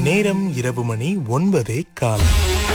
நேரம் இரவு மணி ஒன்பதே கால்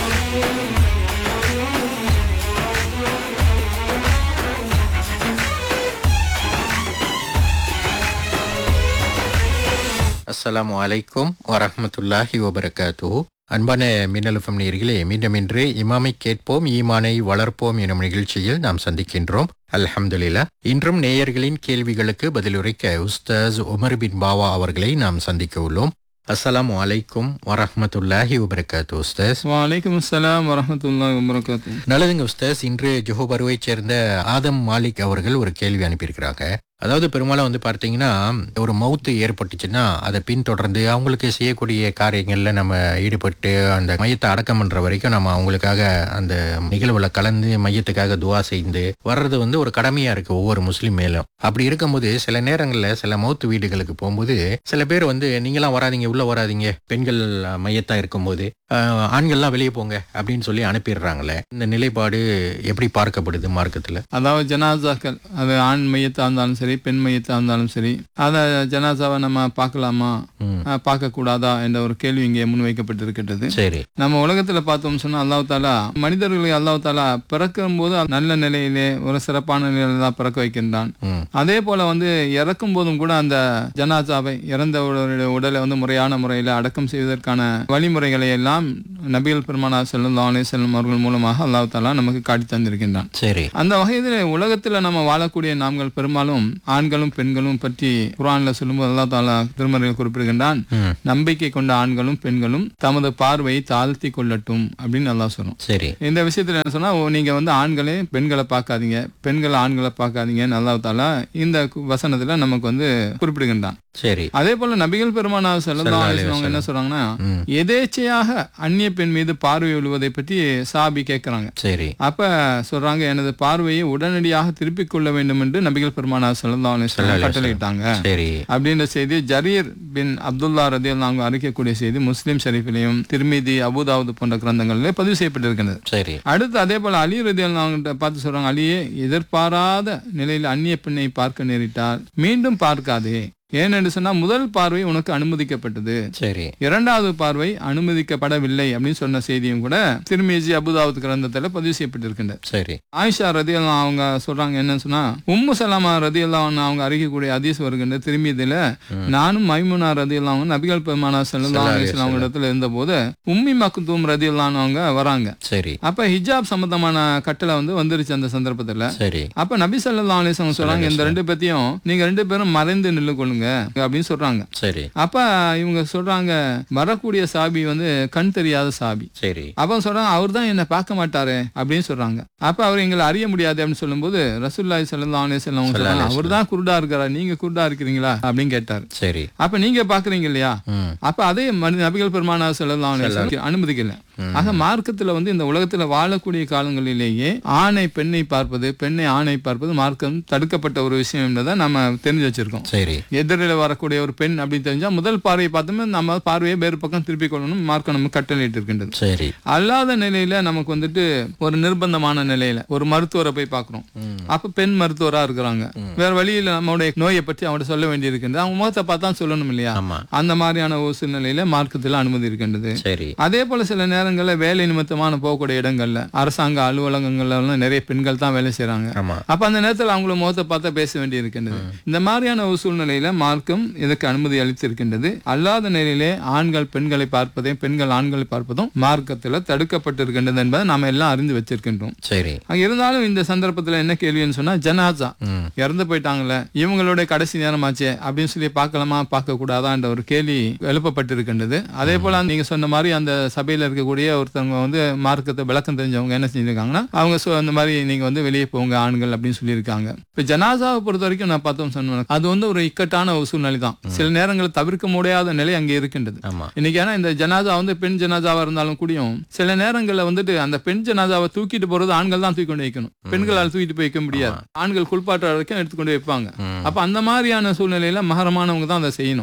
அஸ்ஸலாமு அலைக்கும் வரஹ்மத்துல்லாஹி வபரகாத்து அன்பான மின்னலுஃபம் நேர்களே மீண்டும் இன்று இமாமை கேட்போம் ஈமானை வளர்ப்போம் எனும் நிகழ்ச்சியில் நாம் சந்திக்கின்றோம் அல்ஹம்துலில்லா இன்றும் நேயர்களின் கேள்விகளுக்கு பதிலுரைக்க உஸ்தாஸ் உமர் பின் பாவா அவர்களை நாம் சந்திக்க உள்ளோம் அஸ்ஸலாமு அலைக்கும் வரஹ்மத்துல்லாஹி வபரகாத்து உஸ்தாஸ் வலைக்கம் அஸ்ஸலாம் வரமத்துல்லாஹி வபரகாத்து நல்லதுங்க உஸ்தாஸ் இன்று ஜொஹோபருவைச் சேர்ந்த ஆதம் மாலிக் அவர்கள் ஒரு கேள்வி அனுப்பியிருக்கிறாங்க அதாவது பெரும்பாலும் வந்து பார்த்தீங்கன்னா ஒரு மவுத்து ஏற்பட்டுச்சுன்னா அதை பின்தொடர்ந்து அவங்களுக்கு செய்யக்கூடிய காரியங்கள்ல நம்ம ஈடுபட்டு அந்த மையத்தை அடக்கம் பண்ற வரைக்கும் நம்ம அவங்களுக்காக அந்த நிகழ்வுல கலந்து மையத்துக்காக துவா செய்து வர்றது வந்து ஒரு கடமையா இருக்கு ஒவ்வொரு முஸ்லீம் மேலும் அப்படி இருக்கும்போது சில நேரங்கள்ல சில மவுத்து வீடுகளுக்கு போகும்போது சில பேர் வந்து நீங்களாம் வராதீங்க உள்ள வராதீங்க பெண்கள் மையத்தா இருக்கும்போது ஆஹ், ஆண்கள்லாம் வெளியே போங்க அப்படின்னு சொல்லி அனுப்பிடுறாங்களே இந்த நிலைப்பாடு எப்படி பார்க்கப்படுது மார்க்கத்துல அதாவது ஜனாசாக்கள் அது ஆண் மையத்தா இருந்தாலும் சரி பெண் மையத்தா இருந்தாலும் சரி அதை ஜனாசாவை நம்ம பார்க்கலாமா ம், அஹ், பார்க்கக்கூடாதா என்ற ஒரு கேள்வி இங்கே முன்வைக்கப்பட்டிருக்கின்றது சரி நம்ம உலகத்துல பார்த்தோம் சொன்னா அல்லாஹ் தாலா மனிதர்களை அல்லாஹ் தாலா பிறக்கும் போது நல்ல நிலையிலே ஒரு சிறப்பான நிலையில தான் பிறக்க வைக்கின்றான் ம், அதே போல வந்து இறக்கும் போதும் கூட அந்த ஜனாசாவை இறந்தவருடைய உடலை வந்து முறையான முறையில் அடக்கம் செய்வதற்கான வழிமுறைகளை எல்லாம் நபிகள் பெருமானா செல்லும் அலே செல்லும் அவர்கள் மூலமாக அல்லாஹ் தாலா நமக்கு காட்டி தந்திருக்கின்றான் சரி அந்த வகையில் உலகத்துல நம்ம வாழக்கூடிய நாம்கள் பெரும்பாலும் ஆண்களும் பெண்களும் பற்றி குரான்ல சொல்லும்போது அல்லாஹ் தாலா திருமறையில் குறிப்பிடுகின்றான் ம், நம்பிக்கை கொண்ட ஆண்களும் பெண்களும் தமது பார்வையை தாழ்த்தி கொள்ளட்டும் அப்படின்னு நல்லா சொல்லும் சரி இந்த விஷயத்துல என்ன சொன்னா ஓ, நீங்க வந்து ஆண்களே பெண்களை பார்க்காதீங்க பெண்கள் ஆண்களை பார்க்காதீங்க நல்லா தாலா இந்த கு- வசனத்துல நமக்கு வந்து குறிப்பிடுகின்றான் சரி அதே போல நபிகள் பெருமானா ஸல்லல்லாஹு செல்லலாம் அலைஹி அவங்க என்ன சொல்றாங்கன்னா ம், எதேச்சையாக அந்நிய பெண் மீது பார்வை விழுவதை பற்றி சாபி கேட்கிறாங்க சரி அப்ப சொல்றாங்க எனது பார்வையை உடனடியாக திருப்பிக் கொள்ள வேண்டும் என்று நபிகள் பெருமானா செல்லலாம் ஸல்லல்லாஹு அலைஹி கட்டளையிட்டாங்க சரி அப்படின்ற செய்தி ஜரீர் பின் அப்துல்லா ரதி அவங்க அறிக்கக்கூடிய செய்தி முஸ்லிம் ஷரீஃபிலையும் திருமிதி அபுதாவுது போன்ற கிரந்தங்களிலே பதிவு செய்யப்பட்டிருக்கிறது சரி அடுத்து அதே போல அலி ரதி அவங்ககிட்ட பார்த்து சொல்றாங்க அலியே எதிர்பாராத நிலையில் அந்நிய பெண்ணை பார்க்க நேரிட்டால் மீண்டும் பார்க்காதே ஏனென்று சொன்னா முதல் பார்வை உனக்கு அனுமதிக்கப்பட்டது சரி இரண்டாவது பார்வை அனுமதிக்கப்படவில்லை அப்படின்னு சொன்ன செய்தியும் கூட திருமிஜி அபுதாவுத் கிரந்தத்துல பதிவு செய்யப்பட்டிருக்கின்றது சரி ஆயிஷா ரதி அவங்க சொல்றாங்க என்னன்னு சொன்னா உம்மு சலாமா ரதி அவங்க அறிக்கக்கூடிய அதீஸ் வருகின்ற திரும்பியதுல நானும் மைமுனா ரதி நபிகள் பெருமானா செல்லலாம் அவங்க இடத்துல இருந்தபோது உம்மி மக்குத்தூம் ரதி அவங்க வராங்க சரி அப்ப ஹிஜாப் சம்பந்தமான கட்டளை வந்து வந்துருச்சு அந்த சந்தர்ப்பத்துல சரி அப்ப நபி சல்லா அலிஸ்லாம் சொல்றாங்க இந்த ரெண்டு பத்தியும் நீங்க ரெண்டு பேரும் மறைந்து நில்லு கொள்ளுங்க அப்படின்னு சொல்றாங்க சரி அப்ப இவங்க சொல்றாங்க வரக்கூடிய சாபி வந்து கண் தெரியாத சாபி சரி அப்ப சொல்றாங்க அவர் தான் என்ன பார்க்க மாட்டாரு அப்படின்னு சொல்றாங்க அப்ப அவர் எங்களை அறிய முடியாது அப்படின்னு சொல்லும்போது ரசூல்லாய் சல்லா அலிஸ்லாம் அவங்க சொல்றாங்க அவர் தான் குருடா இருக்கிறா நீங்க குருடா இருக்கிறீங்களா அப்படின்னு கேட்டாரு சரி அப்ப நீங்க பாக்குறீங்க இல்லையா ம் அப்ப அதே மனி- நபிகள் பெருமானா செல்லலாம் அனுமதிக்கல ஆக மார்க்கத்துல வந்து இந்த உலகத்துல வாழக்கூடிய காலங்களிலேயே ஆணை பெண்ணை பார்ப்பது பெண்ணை ஆணை பார்ப்பது மார்க்கம் தடுக்கப்பட்ட ஒரு விஷயம் என்பதை நம்ம தெரிஞ்சு வச்சிருக்கோம் சரி எதிரில் வரக்கூடிய ஒரு பெண் அப்படின்னு தெரிஞ்சா முதல் பார்வையை பார்த்தோமே நம்ம பார்வையை வேறு பக்கம் திருப்பிக் கொள்ளணும் மார்க்கம் நம்ம கட்டளையிட்டு இருக்கின்றது சரி அல்லாத நிலையில நமக்கு வந்துட்டு ஒரு நிர்பந்தமான நிலையில ஒரு மருத்துவரை போய் பார்க்கிறோம் ம் அப்ப பெண் மருத்துவரா இருக்கிறாங்க வேற வழியில நம்மளுடைய நோயை பற்றி அவங்கள்ட்ட சொல்ல வேண்டியிருக்கின்றது அவங்க முகத்தை பார்த்தா சொல்லணும் இல்லையா ஆமா அந்த மாதிரியான ஒரு சூழ்நிலையில மார்க்கத்தில் அனுமதி இருக்கின்றது சரி அதே போல சில நேரங்கள்ல வேலை நிமித்தமான போகக்கூடிய இடங்கள்ல அரசாங்க அலுவலகங்கள்ல எல்லாம் நிறைய பெண்கள் தான் வேலை செய்றாங்க ஆமா அப்ப அந்த நேரத்துல அவங்கள முகத்தை பார்த்தா பேச வேண்டி இருக்கின்றது இந்த மாதிரியான ஒரு சூழ்நிலையில மார்க்கம் இதற்கு அனுமதி அளித்திருக்கின்றது அல்லாத நிலையிலே ஆண்கள் பெண்களை பார்ப்பதையும் பெண்கள் ஆண்களை பார்ப்பதும் மார்க்கத்துல தடுக்கப்பட்டிருக்கின்றது என்பதை நாம எல்லாம் அறிந்து வச்சிருக்கின்றோம் சரி அங்க இருந்தாலும் இந்த சந்தர்ப்பத்துல என்ன கேள்வின்னு சொன்னா ஜனாசா ம் இறந்து போயிட்டாங்கல்ல இவங்களோட கடைசி நேரமாச்சே அப்படின்னு சொல்லி பார்க்கலாமா பார்க்க கூடாதான்ற ஒரு கேள்வி எழுப்பப்பட்டிருக்கின்றது அதே போல நீங்க சொன்ன மாதிரி அந்த சபையில இருக்கக்கூடிய ஒருத்தவங்க வந்து மார்க்கத்தை விளக்கம் தெரிஞ்சவங்க என்ன செஞ்சிருக்காங்கன்னா அவங்க சொ- அந்த மாதிரி நீங்க வந்து வெளியே போங்க ஆண்கள் அப்படின்னு சொல்லியிருக்காங்க இப்ப ஜனாசாவை பொறுத்த வரைக்கும் நான் பார்த்தோம் சொன்னேன் அது வந்து ஒரு இக்கட்டான ஒரு சூழ்நிலை தான் சில நேரங்களில் தவிர்க்க முடியாத நிலை அங்கே இருக்கின்றது ஆமா இன்னைக்கு ஏன்னா இந்த ஜனாதா வந்து பெண் ஜனாதாவா இருந்தாலும் கூடியும் சில நேரங்கள்ல வந்துட்டு அந்த பெண் ஜனாதாவை தூக்கிட்டு போறது ஆண்கள் தான் தூக்கி கொண்டு வைக்கணும் பெண்களால் தூக்கிட்டு போய் வைக்க முடியாது ஆண்கள் குளிப்பாட்ட வரைக்கும் எடுத்துக்கொண்டு வைப்பாங்க ம். அப்ப அந்த மாதிரியான சூழ்நிலையில மகரமானவங்க தான் அதை செய்யணும் ம்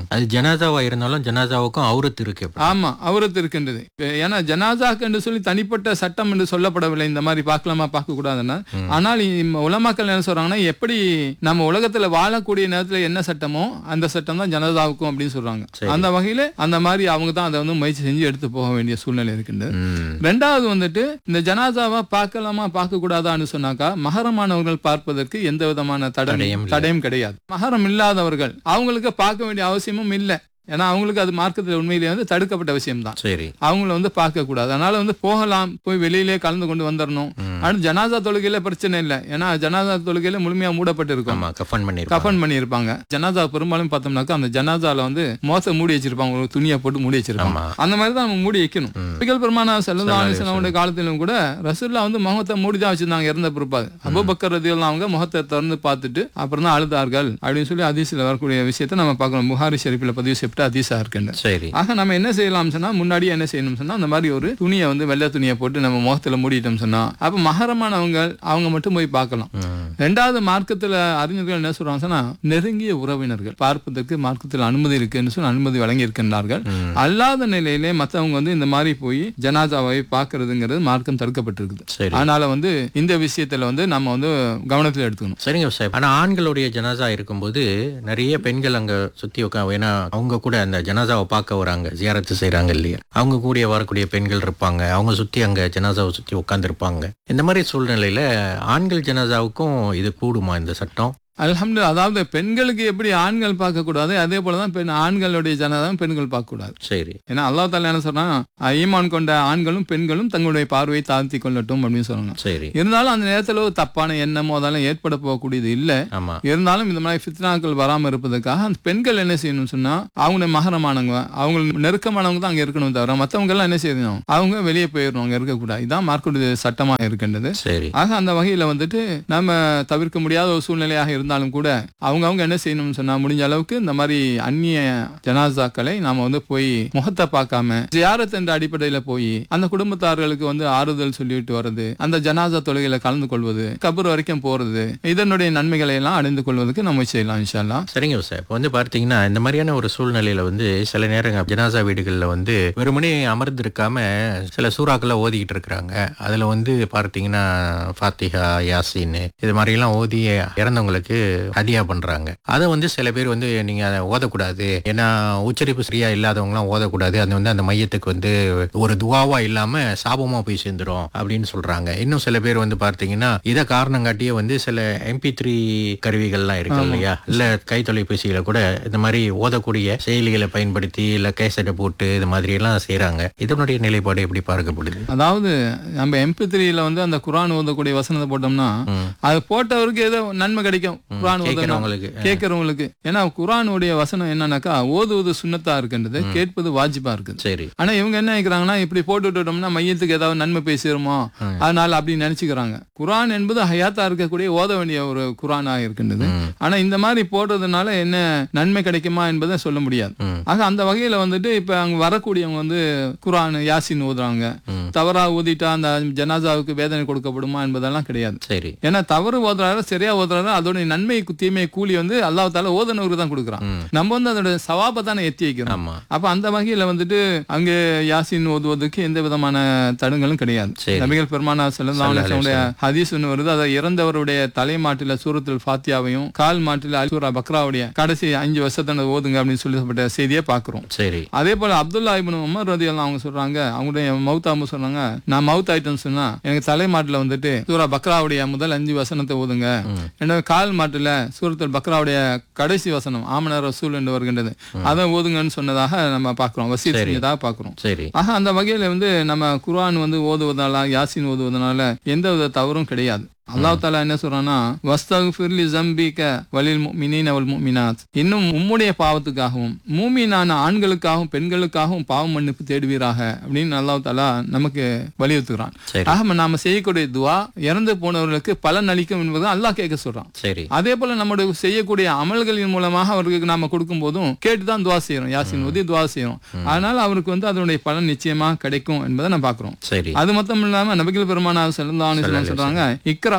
அது ஜனாதாவா இருந்தாலும் ஜனாதாவுக்கும் அவுரத்து இருக்கு ஆமா அவரத்து இருக்கின்றது இப்ப ஏன்னா ஜனாசாக்கு என்று சொல்லி தனிப்பட்ட சட்டம் என்று சொல்லப்படவில்லை இந்த மாதிரி பார்க்கலாமா பார்க்க கூடாதுன்னா ஆனால் இம்ம உலமாக்கள் என்ன சொல்றாங்கன்னா எப்படி நம்ம உலகத்துல வாழக்கூடிய நேரத்துல என்ன சட்டமோ அந்த சட்டம் தான் ஜனதாவுக்கும் அப்படின்னு சொல்றாங்க சரி. அந்த வகையில அந்த மாதிரி அவங்க தான் அதை வந்து முயற்சி செஞ்சு எடுத்து போக வேண்டிய சூழ்நிலை இருக்கின்றது ம். ரெண்டாவது வந்துட்டு இந்த ஜனாதாவை பார்க்கலாமா பார்க்க கூடாதான்னு சொன்னாக்கா மகரமானவர்கள் பார்ப்பதற்கு எந்த விதமான தடயம் தடையும் இல்லை. தடையும் கிடையாது மகரம் இல்லாதவர்கள் அவங்களுக்கு பார்க்க வேண்டிய அவசியமும் இல்லை ஏன்னா அவங்களுக்கு அது மார்க்கத்தில் உண்மையிலேயே வந்து தடுக்கப்பட்ட விஷயம் தான் சரி அவங்கள வந்து பார்க்க கூடாது அதனால வந்து போகலாம் போய் வெளியிலே கலந்து கொண்டு வந்துடணும் ம். அடுத்து ஜனாதா தொழுகையில பிரச்சனை இல்லை ஏன்னா ஜனாதா தொழுகையில முழுமையா மூடப்பட்டு இருக்கும் ஆமா கஃபன் பண்ணி கஃபன் பண்ணியிருப்பாங்க ஜனாதா பெரும்பாலும் பார்த்தோம்னாக்கா அந்த ஜனாதால வந்து மோச மூடி வச்சிருப்பாங்க ஒரு துணியை போட்டு மூடி வச்சிருப்பாங்க ஆமா அந்த மாதிரி தான் நம்ம மூடி வைக்கணும் ம். பிகல் பெருமானா செல்லல்லா ஸல்லல்லாஹு அலிஸ்லாமுடைய காலத்திலும் கூட ரசூல்லா வந்து முகத்தை மூடி தான் வச்சிருந்தாங்க இறந்த பிற்பாடு அபுபக்கர் ரதியெல்லாம் அவங்க முகத்தை திறந்து பார்த்துட்டு அப்புறம் தான் அழுதார்கள் அப்படின்னு சொல்லி ஹதீஸ்ல வரக்கூடிய விஷயத்தை நம்ம பார்க்கணும் புகாரி ஷெரீஃபில் பதிவு செய்யப்பட்ட ஹதீஸா இருக்கின்ற சரி ஆக நம்ம என்ன செய்யலாம் சொன்னா முன்னாடி என்ன செய்யணும் சொன்னா அந்த மாதிரி ஒரு துணியை வந்து வெள்ளை துணியை போட்டு நம்ம முகத்துல மூடிட்டோம் சொன்னா அப்ப மகரமானவங்க அவங்க மட்டும் போய் பார்க்கலாம் ம். ரெண்டாவது மார்க்கத்துல அறிஞர்கள் என்ன சொல்றாங்க சொன்னா நெருங்கிய உறவினர்கள் பார்ப்பதற்கு மார்க்கத்தில் அனுமதி இருக்குன்னு சொல்லி அனுமதி வழங்கி இருக்கின்றார்கள் ம். அல்லாத நிலையிலே மத்தவங்க வந்து இந்த மாதிரி போய் ஜனாதாவை பார்க்கறதுங்கிறது மார்க்கம் தடுக்கப்பட்டிருக்குது சரி அதனால வந்து இந்த விஷயத்துல வந்து நம்ம வந்து கவனத்தில் எடுத்துக்கணும் சரிங்க சார் ஆனா ஆண்களுடைய ஜனாசா இருக்கும்போது நிறைய பெண்கள் அங்க சுத்தி உட்கா ஏன்னா அவங்க கூட அந்த ஜனாசாவை பார்க்க வராங்க ஜியாரத்து செய்றாங்க இல்லையா அவங்க கூட வரக்கூடிய பெண்கள் இருப்பாங்க அவங்க சுத்தி அங்க ஜனாசாவை சுத்தி உட்கார்ந்திருப்பாங்க இந்த மாதிரி சூழ்நிலையில ஆண்கள் ஜனாசாவுக்கும் இது கூடுமா இந்த சட்டம் அல்ஹம்து அதாவது பெண்களுக்கு எப்படி ஆண்கள் பார்க்க கூடாது அதே போலதான் பெண் ஆண்களுடைய ஜனாதாவும் பெண்கள் பார்க்க கூடாது சரி ஏன்னா அல்லாஹ் தாலா என்ன சொல்றான் ஈமான் கொண்ட ஆண்களும் பெண்களும் தங்களுடைய பார்வையை தாழ்த்தி கொள்ளட்டும் அப்படின்னு சொல்றாங்க சரி இருந்தாலும் அந்த நேரத்துல ஒரு தப்பான எண்ணமோ அதெல்லாம் ஏற்பட போகக்கூடியது இல்ல ஆமா இருந்தாலும் இந்த மாதிரி ஃபித்னாக்கள் வராம இருப்பதற்காக அந்த பெண்கள் என்ன செய்யணும் சொன்னா அவங்க மகரமானவங்க அவங்க நெருக்கமானவங்க தான் அங்க இருக்கணும் தவிர மத்தவங்க எல்லாம் என்ன செய்யணும் அவங்க வெளியே போயிடணும் அங்க இருக்கக்கூடாது இதான் மார்க்குடைய சட்டமா இருக்கின்றது சரி ஆக அந்த வகையில வந்துட்டு நம்ம தவிர்க்க முடியாத ஒரு சூழ்நிலையாக இருந்தாலும் கூட அவங்க அவங்க என்ன செய்யணும்னு சொன்னா முடிஞ்ச அளவுக்கு இந்த மாதிரி அந்நிய ஜனாசாக்களை நாம வந்து போய் முகத்தை பார்க்காம ஜியாரத் என்ற அடிப்படையில போய் அந்த குடும்பத்தார்களுக்கு வந்து ஆறுதல் சொல்லிட்டு வர்றது அந்த ஜனாசா தொழுகையில கலந்து கொள்வது கபர் வரைக்கும் போறது இதனுடைய நன்மைகளை எல்லாம் அடைந்து கொள்வதற்கு நம்ம செய்யலாம் இன்ஷால்லா சரிங்க சார் இப்போ வந்து பார்த்தீங்கன்னா இந்த மாதிரியான ஒரு சூழ்நிலையில வந்து சில நேரங்க ஜனாசா வீடுகளில் வந்து வெறுமனே அமர்ந்திருக்காம சில சூறாக்களை ஓதிக்கிட்டு இருக்கிறாங்க அதில் வந்து பார்த்தீங்கன்னா ஃபாத்திஹா யாசின் இது மாதிரிலாம் ஓதி இறந்தவங்களுக்கு ஹதியா பண்றாங்க அதை வந்து சில பேர் வந்து நீங்க அதை ஓதக்கூடாது ஏன்னா உச்சரிப்பு சரியா இல்லாதவங்கலாம் ஓதக்கூடாது அது வந்து அந்த மையத்துக்கு வந்து ஒரு துவாவா இல்லாம சாபமா போய் சேர்ந்துரும் அப்படின்னு சொல்றாங்க இன்னும் சில பேர் வந்து பார்த்தீங்கன்னா இதை காரணம் காட்டியே வந்து சில எம்பி த்ரீ கருவிகள்லாம் இருக்கு இல்லையா இல்ல கை தொலைபேசியில கூட இந்த மாதிரி ஓதக்கூடிய செயலிகளை பயன்படுத்தி இல்ல கேசட்டை போட்டு இது மாதிரி எல்லாம் செய்யறாங்க இதனுடைய நிலைப்பாடு எப்படி பார்க்கப்படுது அதாவது நம்ம எம்பி த்ரீல வந்து அந்த குரான் ஓதக்கூடிய வசனத்தை போட்டோம்னா ம். அது போட்டவருக்கு ஏதோ நன்மை கிடைக்கும் குரான் ஓதணும் கேட்கிறவங்களுக்கு கேட்கறவங்களுக்கு ஏன்னா குரானுடைய வசனம் என்னன்னாக்கா ஓதுவது சுண்ணத்தா இருக்கின்றது கேட்பது வாஜிபா இருக்குது சரி ஆனா இவங்க என்ன நினைக்கிறாங்கன்னா இப்படி போட்டு விட்டுட்டோம்னா மையத்துக்கு ஏதாவது நன்மை போய் சேருமோ ம். அதனால அப்படி நினைச்சுக்கிறாங்க குரான் என்பது ஹயாத்தா இருக்கக்கூடிய ஓத வேண்டிய ஒரு குரானா இருக்கின்றது ம். ஆனா இந்த மாதிரி போடுறதுனால என்ன நன்மை கிடைக்குமா என்பதை சொல்ல முடியாது ம். ஆக அந்த வகையில வந்துட்டு இப்ப அங்க வரக்கூடியவங்க வந்து குரான் யாசின் ஓதுறாங்க ம். தவறா ஓதிட்டா அந்த ஜனாசாவுக்கு வேதனை கொடுக்கப்படுமா என்பதெல்லாம் கிடையாது சரி ஏன்னா தவறு ஓதுறாரு சரியா ஓதுறாரு அதோட நன்மை தீமை கூலி வந்து அல்லாஹால ஓதனவருக்கு தான் கொடுக்குறான் ம். நம்ம வந்து அதோட சவாபை தானே எத்தி வைக்கிறோம் ஆமா அப்ப அந்த வகையில வந்துட்டு அங்கே யாசின் ஓதுவதற்கு எந்த விதமான தடங்களும் கிடையாது சரி. நபிகள் பெருமானா ஸல்லல்லாஹு அலைஹி செல்லதாவுடைய ஹதீஸ் ஒன்று வருது அதை இறந்தவருடைய தலைமாட்டில சூரத்துல் ஃபாத்தியாவையும் கால் மாட்டில அல்சூரா பக்ராவுடைய கடைசி அஞ்சு வருஷத்தோட ஓதுங்க அப்படின்னு சொல்லப்பட்ட செய்தியை பார்க்கிறோம் சரி அதே போல அப்துல்லா இப்னு உமர் ரதி எல்லாம் அவங்க சொல்றாங்க அவங்களுடைய மவுத்தாம சொன்னாங்க நான் மவுத் ஆயிட்டேன்னு சொன்னா எனக்கு தலைமாட்டுல வந்துட்டு சூரா பக்ராவுடைய முதல் அஞ்சு வசனத்தை ஓதுங்க ம். எனவே கால் மாட்டுல சூரத்துல் பக்ராவுடைய கடைசி வசனம் ஆமன ரசூல் என்று வருகின்றது அதை ஓதுங்கன்னு சொன்னதாக நம்ம பார்க்கிறோம் வசீர் சரி. செஞ்சதாக பார்க்கிறோம் சரி ஆக அந்த வகையில வந்து நம்ம குர்ஆன் வந்து ஓதுவதால யாசின் ஓதுவதனால எந்த வித தவறும் கிடையாது அல்லாஹ் தாலா என்ன சொல்றான்னா வஸ்தகுஃபிர்லி ஜம்பிக வலில் முஃமினீன வல் முஃமினாத் இன்னும் உம்முடைய பாவத்துக்காகவும் மூமினான ஆண்களுக்காகவும் பெண்களுக்காகவும் பாவம் மன்னிப்பு தேடுவீராக அப்படின்னு அல்லாஹ் தாலா நமக்கு வலியுறுத்துகிறான் சரி ஆக நாம செய்யக்கூடிய துவா இறந்து போனவர்களுக்கு பலன் அளிக்கும் என்பதை அல்லாஹ் கேட்க சொல்றான் சரி அதே போல நம்முடைய செய்யக்கூடிய அமல்களின் மூலமாக அவருக்கு நாம கொடுக்கும் போதும் கேட்டுதான் துவா செய்யறோம் யாசின் ஓதி துவா செய்யறோம் அதனால அவருக்கு வந்து அதனுடைய பலன் நிச்சயமா கிடைக்கும் என்பதை நம்ம பாக்குறோம் சரி அது மட்டும் இல்லாம நபிகள் பெருமானா செல்லந்தான்னு சொல்றாங்க இக்ரா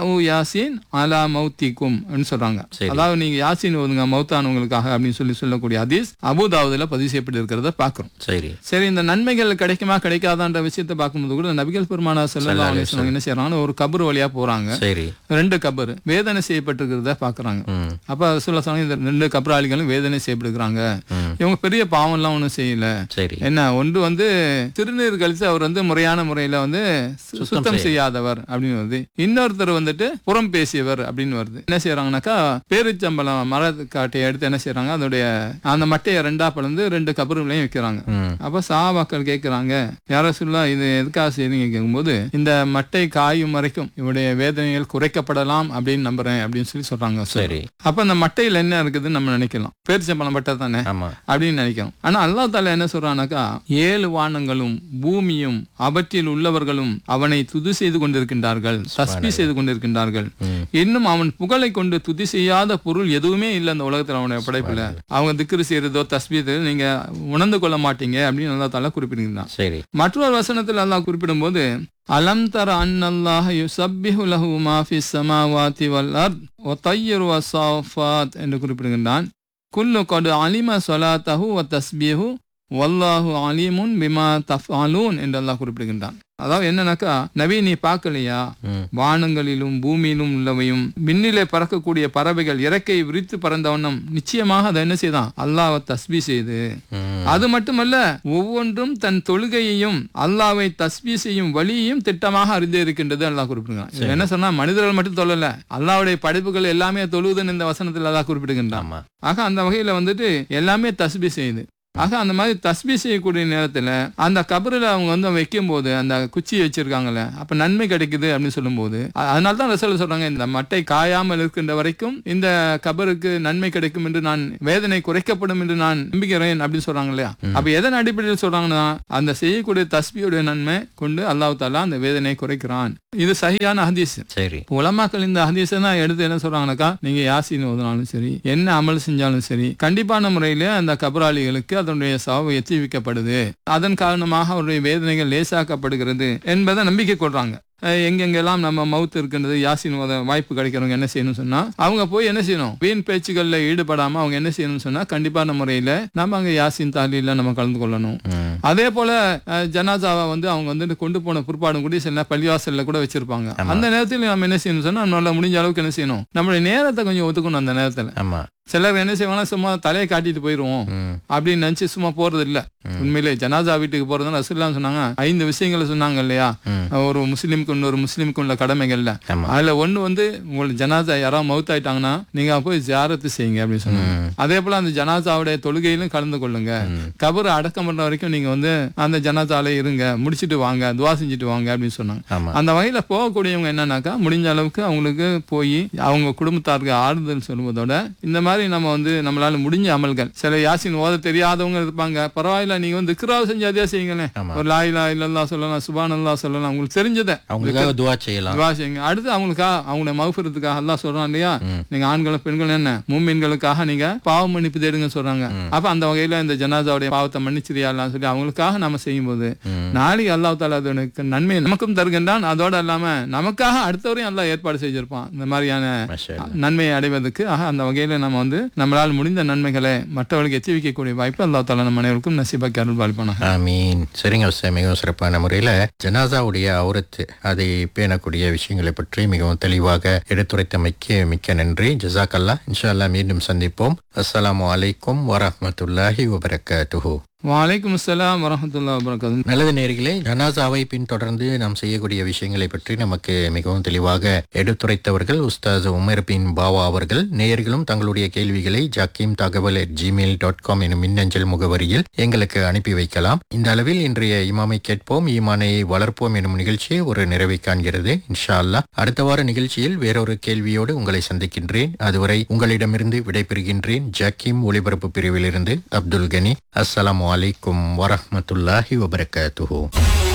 இக்ரா யாசின் அலா மௌத்திக்கும் அப்படின்னு சொல்றாங்க சரி. அதாவது நீங்க யாசின் ஓதுங்க மௌத்தானவங்களுக்காக அப்படின்னு சொல்லி சொல்லக்கூடிய ஹதீஸ் அபுதாவுதுல பதிவு செய்யப்பட்டு இருக்கிறத பாக்குறோம் சரி சரி இந்த நன்மைகள் கிடைக்குமா கிடைக்காதான்ற விஷயத்தை பார்க்கும்போது கூட நபிகள் பெருமானா செல்லா என்ன செய்யறாங்க ஒரு கபர் வழியா போறாங்க சரி ரெண்டு கபர் வேதனை செய்யப்பட்டிருக்கிறத பாக்குறாங்க ம் அப்ப சொல்ல சொன்னாங்க இந்த ரெண்டு கபராளிகளும் வேதனை செய்யப்படுகிறாங்க ம் இவங்க பெரிய பாவம் எல்லாம் ஒண்ணும் செய்யல சரி என்ன ஒன்று வந்து திருநீர் கழித்து அவர் வந்து முறையான முறையில வந்து சு- சுத்தம் சுத்தம் செய்யாதவர் அப்படின்னு வருது இன்னொருத்தர் வந்துட்டு புறம் பேசியவர் அப்படின்னு வருது என்ன செய்யறாங்கனாக்கா பேரிச்சம்பளம் மரக்காட்டையை எடுத்து என்ன செய்யறாங்க அதோடைய அந்த மட்டையை ரெண்டா பிளந்து ரெண்டு கபறுகளையும் வைக்கிறாங்க ம் அப்ப சாபாக்கள் கேட்கிறாங்க யார சொல்லா இது எதுக்காக செய்றீங்க கேட்கும்போது இந்த மட்டை காயும் வரைக்கும் இவருடைய வேதனைகள் குறைக்கப்படலாம் அப்படின்னு நம்புறேன் அப்படின்னு சொல்லி சொல்றாங்க சரி அப்ப அந்த மட்டையில என்ன இருக்குதுன்னு நம்ம நினைக்கலாம் பேரிச்சம்பளம் மட்டை தானே ஆமா அப்படின்னு நினைக்கிறோம் ஆனா அல்லா தாலா என்ன சொல்றானாக்கா ஏழு வானங்களும் பூமியும் அவற்றில் உள்ளவர்களும் அவனை துதி செய்து கொண்டிருக்கின்றார்கள் தஸ்பி செய்து கொண்டிருக்கின்றார்கள் ம் இன்னும் அவன் புகழை கொண்டு துதி செய்யாத பொருள் எதுவுமே இல்லை அந்த உலகத்துல அவனுடைய படைப்புல அவங்க திக்ரு செய்யறதோ தஸ்பி செய்யறதோ நீங்க உணர்ந்து கொள்ள மாட்டீங்க அப்படின்னு அல்லா தாலா குறிப்பிடுகிறான் சரி மற்றொரு வசனத்தில் அல்லாஹ் குறிப்பிடும்போது அலம் தர அன்னல்லாஹ் யுசப்பிஹு லஹு மா ஃபிஸ் ஸமாவாதி வல் அர்த் வ தய்யிரு வஸாஃபாத் என்று குறிப்பிடுகின்றான் குல்லு கடு அலிம ஸலாத்தஹு வ தஸ்பீஹு வல்லாஹு அலீமுன் பிமா தஃஅலூன் என்று அல்லாஹ் குறிப்பிடுகின்றான் அதாவது என்னன்னாக்கா நபி நீ பார்க்கலையா ம் வானங்களிலும் பூமியிலும் உள்ளவையும் விண்ணிலே பறக்கக்கூடிய பறவைகள் இறக்கை விரித்து பறந்த வண்ணம் நிச்சயமாக அதை என்ன செய்தான் அல்லாஹ்வை தஸ்பீ செய்து ம் அது மட்டுமல்ல ஒவ்வொன்றும் தன் தொழுகையையும் அல்லாவை தஸ்பீ செய்யும் வழியையும் திட்டமாக அறிந்தே இருக்கின்றது அல்லாஹ் குறிப்பிடுகிறான் இது என்ன சொன்னா மனிதர்கள் மட்டும் தொழல அல்லாவுடைய படைப்புகள் எல்லாமே தொழுதுன்னு இந்த வசனத்தில் அல்லாஹ் குறிப்பிடுகின்றான் ஆமா ஆக அந்த வகையில வந்துட்டு எல்லாமே தஸ்பீ செய்யுது ஆக அந்த மாதிரி தஸ்பீ செய்யக்கூடிய நேரத்துல அந்த கபரில் அவங்க வந்து வைக்கும் போது அந்த குச்சியை வச்சிருக்காங்கல்ல அப்ப நன்மை கிடைக்குது அப்படின்னு சொல்லும்போது அ- அதனால தான் ரசூல் சொல்றாங்க இந்த மட்டை காயாமல் இருக்கின்ற வரைக்கும் இந்த கபருக்கு நன்மை கிடைக்கும் என்று நான் வேதனை குறைக்கப்படும் என்று நான் நம்புகிறேன் அப்படின்னு சொல்றாங்க இல்லையா அப்ப எதன் அடிப்படையில் சொல்றாங்கன்னா அந்த செய்யக்கூடிய தஸ்பியுடைய நன்மை கொண்டு அல்லாஹ் தாலா அந்த வேதனை குறைக்கிறான் இது சரியான ஹதீஸ் சரி இப்ப உலமாக்கள் இந்த ஹதீஸை தான் எடுத்து என்ன சொல்றாங்கன்னாக்கா நீங்க யாசின் ஓதுனாலும் சரி என்ன அமல் செஞ்சாலும் சரி கண்டிப்பான முறையில அந்த கபராளிகளுக்கு அதனுடைய சாவு எச்சரிக்கப்படுது அதன் காரணமாக அவருடைய வேதனைகள் லேசாக்கப்படுகிறது என்பதை நம்பிக்கை கொள்றாங்க அஹ் எங்கெங்கெல்லாம் நம்ம மவுத் இருக்கின்றது யாசின் ஓத வாய்ப்பு கிடைக்கிறவங்க என்ன செய்யணும் சொன்னா அவங்க போய் என்ன செய்யணும் வீண் பேச்சுகள்ல ஈடுபடாம அவங்க என்ன செய்யணும்னு சொன்னா கண்டிப்பான முறையில நம்ம அங்க யாசின் தாலியில நம்ம கலந்து கொள்ளணும் ம் அதே போல அஹ், ஜனாசாவை வந்து அவங்க வந்து கொண்டு போன பிற்பாடும் கூட சில நேரம் பள்ளிவாசல்ல கூட வச்சிருப்பாங்க அந்த நேரத்தில் நம்ம என்ன செய்யணும் சொன்னா நம்மளால முடிஞ்ச அளவுக்கு என்ன செய்யணும் நம்மளுடைய நேரத்தை கொஞ்சம் ஒத்துக்கணும் அந்த நேரத்துல ஆமா சிலர் என்ன செய்வாங்கன்னா சும்மா தலையை காட்டிட்டு போயிருவோம் ம் அப்படின்னு நினைச்சு சும்மா போறது இல்ல ம். உண்மையிலே ஜனாசா வீட்டுக்கு போறதுன்னு ரசூல்லாம் சொன்னாங்க ஐந்து விஷயங்களை சொன்னாங்க இல்லையா ம் ஒரு முஸ்லீமுக்கு இன்னொரு முஸ்லீமுக்கு உள்ள கடமைகள்ல ஆமா அதுல ஒண்ணு வந்து உங்களுக்கு ஜனாசா யாராவது மவுத் ஆயிட்டாங்கன்னா நீங்க போய் ஜியாரத்து செய்யுங்க அப்படின்னு சொன்னாங்க ம் அதே போல அந்த ஜனாசாவுடைய தொழுகையிலும் கலந்து கொள்ளுங்க ம் கபர் அடக்கம் பண்ற வரைக்கும் நீங்க வந்து அந்த ஜனாதால இருங்க முடிச்சிட்டு வாங்க துவா செஞ்சுட்டு வாங்க அப்படின்னு சொன்னாங்க ஆமா அந்த வகையில போகக்கூடியவங்க என்னன்னாக்கா முடிஞ்ச அளவுக்கு அவங்களுக்கு போய் அவங்க குடும்பத்தாருக்கு ஆறுதல் சொல்வதோட இந்த மாதிரி நம்ம வந்து நம்மளால முடிஞ்ச அமல்கள் சில யாசின் ஓத தெரியாதவங்க இருப்பாங்க பரவாயில்ல நீங்க வந்து திக்ராவ் செஞ்சு அதே செய்யுங்களேன் ஆமா. ஒரு லாயிலா இல்லல்லா சொல்லலாம் சுபான் அல்லா சொல்லலாம் உங்களுக்கு தெரிஞ்சதை அவங்களுக்காக துவா செய்யலாம் துவா செய்யுங்க அடுத்து அவங்களுக்கா அவங்களுடைய மகஃபிரத்துக்காக அல்லாஹ் சொல்றான் இல்லையா ம். நீங்க ஆண்களும் பெண்களும் என்ன மூமின்களுக்காக நீங்க பாவ மன்னிப்பு தேடுங்க சொல்றாங்க அப்ப அந்த வகையில இந்த ஜனாதாவுடைய பாவத்தை மன்னிச்சிரியாலாம் சொல்லி அவங்களுக்காக நாம செய்யும்போது ம் நாளைக்கு அல்லாஹ் தாலா அதனுக்கு நன்மை நமக்கும் தருகின்றான் அதோட இல்லாம நமக்காக அடுத்தவரையும் அல்லாஹ் ஏற்பாடு செஞ்சிருப்பான் இந்த மாதிரியான மாஷா அல்லாஹ். நன்மையை அடைவதற்கு ஆக அந்த வகையில நம்ம வந்து நம்மளால் முடிந்த நன்மைகளை மற்றவர்களுக்கு எச்சரிக்கக்கூடிய வாய்ப்பு அல்லாஹ் தாலா நம்ம அனைவருக்கும் நசீபாக்கி அருள் பாலிப்பானாக ஆமீன் சரிங்க உஸ்தாத் மிகவும் சிறப்பான முறையில ஜனாசாவுடைய அவுரத்து அதை பேணக்கூடிய விஷயங்களை பற்றி மிகவும் தெளிவாக எடுத்துரைத்தமைக்கு மிக்க நன்றி ஜசாக்கல்லா இன்ஷா அல்லாஹ் மீண்டும் சந்திப்போம் அஸ்ஸலாமு அலைக்கும் வரஹ்மத்துல்லாஹி வபரகாத்துஹு வலைக்கும் அஸ்ஸலாம் வரஹமத்துல்லா வபரகாத்து நல்லது நேர்களே ஜனாசாவை பின்தொடர்ந்து நாம் செய்யக்கூடிய விஷயங்களை பற்றி நமக்கு மிகவும் தெளிவாக எடுத்துரைத்தவர்கள் உஸ்தாஸ் உமர் பின் பாவா அவர்கள் நேயர்களும் தங்களுடைய கேள்விகளை ஜக்கீம் தகவல் அட் ஜிமெயில் டாட் காம் எனும் மின்னஞ்சல் முகவரியில் எங்களுக்கு அனுப்பி வைக்கலாம் இந்த அளவில் இன்றைய இமாமை கேட்போம் ஈமானை வளர்ப்போம் எனும் நிகழ்ச்சியை ஒரு நிறைவை காண்கிறது இன்ஷா அல்லாஹ் அடுத்த வார நிகழ்ச்சியில் வேறொரு கேள்வியோடு உங்களை சந்திக்கின்றேன் அதுவரை உங்களிடமிருந்து விடைபெறுகின்றேன் ஜக்கீம் ஒளிபரப்பு பிரிவிலிருந்து அப்துல் கனி அஸ்ஸலாமு அலைக்கும் வரஹ்மத்துல்லாஹி வபரகாத்துஹு